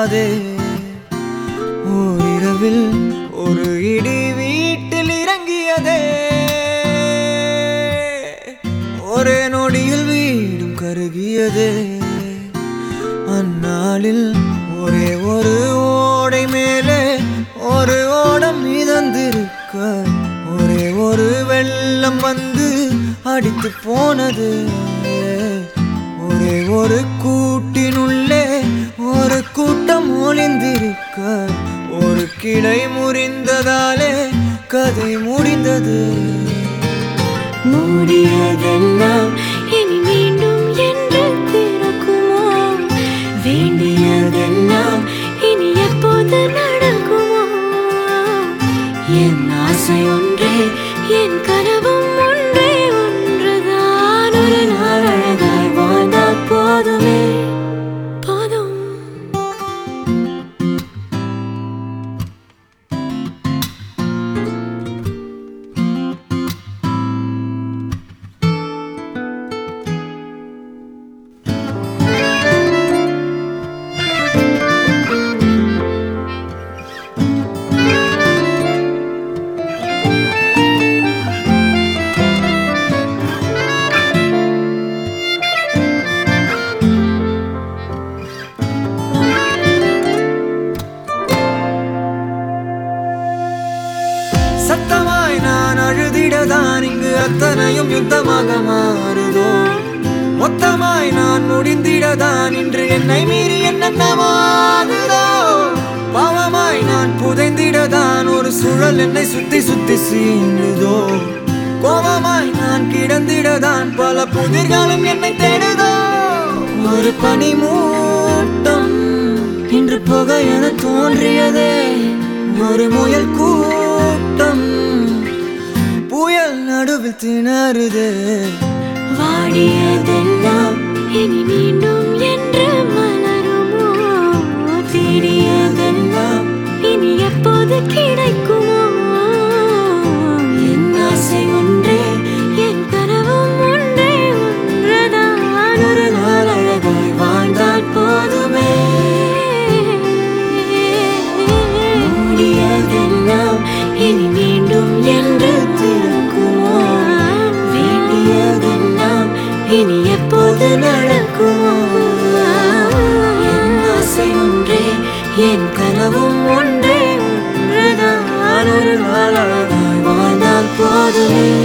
போனதே ஓரிரவில் ஒரு இடி வீட்டில் இறங்கியதே ஒரே நொடியில் வீடும் கருகியதே அந்நாளில் ஒரே ஒரு ஓடை மேலே ஒரு ஓடம் மிதந்திருக்க ஒரே ஒரு வெள்ளம் வந்து அடித்து போனது ஒரே ஒரு கூட்டினுள்ளே ஒரு கூட்டம் ஒளிந்திருக்க ஒரு கிளை முறிந்ததாலே கதை முடிந்தது மூடியதெல்லாம் இனி மீண்டும் என்று திறக்குமோ வேண்டியதெல்லாம் இனி எப்போது நடக்குமோ என் ஆசை ஒன்றே என் கனவும் ஒன்றே ஒன்றுதான் ஒரு நாள் அழகாய் வாழ்ந்தால் போதுமே போதும் சத்தமாய் நான் அழுதிடதான் இங்கு அத்தனையும் யுத்தமாக மாறுதோ மொத்தமாய் நான் முடிந்திடதான் இன்று என்னை மீறி என்னென்னமாகுதோ பாவமாய் நான் புதைந்திடதான் ஒரு சுழல் என்னை சுத்தி சுத்தி சீண்டுதோ கோபமாய் நான் கிடந்திடதான் பல புதிர்களும் என்னை தேடுதோ ஒரு பனி மூட்டம் இன்று புகை என தோன்றியதே ஒரு முயல் கூட்டம் புயல் நடுவில் திணறுதே வாடியதெல்லாம் இனி மீண்டும் என்று மலருமோ தேடியதெல்லாம் இனி எப்போது கிடைக்குமோ என் ஆசை ஒன்றே என் கனவும் ஒன்றே ஒன்றுதான் ஒரு நாள் அழகாய் வாழ்ந்தால் போதுமே மூடியதெல்லாம் இனி மீண்டும் என்று திறக்குமோ வேண்டியதெல்லாம் இனி எப்போது நடக்குமோ என் ஆசை ஒன்றே என் கனவும் ஒன்றே ஒன்றுதான் ஒரு நாள் அழகாய் வாழ்ந்தால் போதுமே